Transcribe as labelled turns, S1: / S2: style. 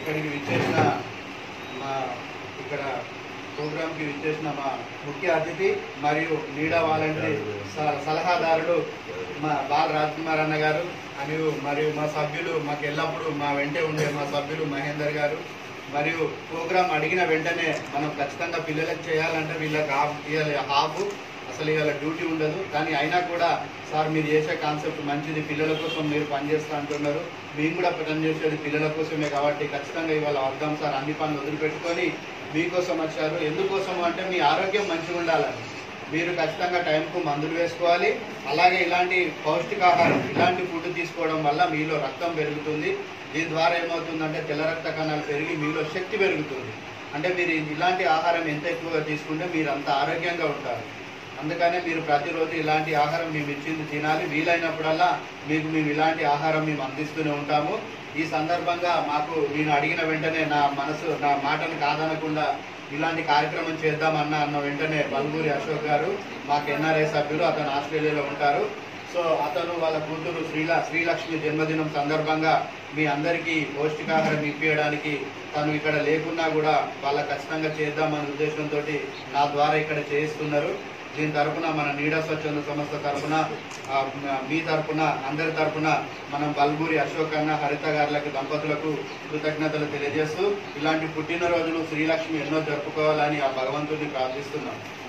S1: ఇక్కడికి విచ్చేసిన మా ఇక్కడ ప్రోగ్రామ్కి విచ్చేసిన మా ముఖ్య అతిథి మరియు నీడా వాలంటీర్ స- సలహాదారుడు మా బాల రాజ్కుమార్ అన్న గారు మరియు మరియు మా సభ్యులు మాకు ఎల్లప్పుడూ మా వెంటే ఉండే మా సభ్యులు మహేందర్ గారు మరియు ప్రోగ్రామ్ అడిగిన వెంటనే మనం ఖచ్చితంగా పిల్లలకు చేయాలంటే వీళ్ళకి హాఫ్ ఇవాళ హాఫ్ అసలు ఇవాళ డ్యూటీ ఉండదు కానీ అయినా కూడా సార్ మీరు చేసే కాన్సెప్ట్ మంచిది పిల్లల కోసం మీరు పనిచేస్తా అంటున్నారు మేము కూడా పని చేసేది పిల్లల కోసమే కాబట్టి ఖచ్చితంగా ఇవాళ వద్దాం సార్ అన్ని పనులు వదిలిపెట్టుకొని మీకోసం వచ్చారు ఎందుకోసం అంటే మీ ఆరోగ్యం మంచిగా ఉండాలని మీరు ఖచ్చితంగా టైంకు మందులు వేసుకోవాలి అలాగే ఇలాంటి పౌష్టికాహారం ఇలాంటి ఫుడ్ తీసుకోవడం వల్ల మీలో రక్తం పెరుగుతుంది దీని ద్వారా ఏమవుతుందంటే తెల్ల రక్త కణాలు పెరిగి మీలో శక్తి పెరుగుతుంది అంటే మీరు ఇలాంటి ఆహారం ఎంత ఎక్కువగా తీసుకుంటే మీరు అంత ఆరోగ్యంగా ఉంటారు అందుకనే మీరు ప్రతిరోజు ఇలాంటి ఆహారం మేము ఇచ్చింది తినాలి వీలైనప్పుడల్లా మీకు మేము ఇలాంటి ఆహారం మేము అందిస్తూనే ఉంటాము ఈ సందర్భంగా మాకు నేను అడిగిన వెంటనే నా మనసు నా మాటను కాదనకుండా ఇలాంటి కార్యక్రమం చేద్దామన్న అన్న వెంటనే బల్గూరి అశోక్ గారు మాకు ఎన్ఆర్ఐ సభ్యులు అతను ఆస్ట్రేలియాలో ఉంటారు సో అతను వాళ్ళ కూతురు శ్రీల శ్రీలక్ష్మి జన్మదినం సందర్భంగా మీ అందరికీ పౌష్టికాహారం ఇప్పించడానికి తను ఇక్కడ లేకున్నా కూడా వాళ్ళ ఖచ్చితంగా చేద్దామనే ఉద్దేశంతో నా ద్వారా ఇక్కడ చేయిస్తున్నారు దీని తరపున మన నీడా స్వచ్ఛంద సంస్థ తరపున ఆ, మీ తరపున అందరి తరపున మనం బల్గూరి అశోక్ అన్న హరిత గారులకు దంపతులకు కృతజ్ఞతలు తెలియజేస్తూ ఇలాంటి పుట్టినరోజులు శ్రీలక్ష్మి ఎన్నో జరుపుకోవాలని ఆ భగవంతుడిని ప్రార్థిస్తున్నాం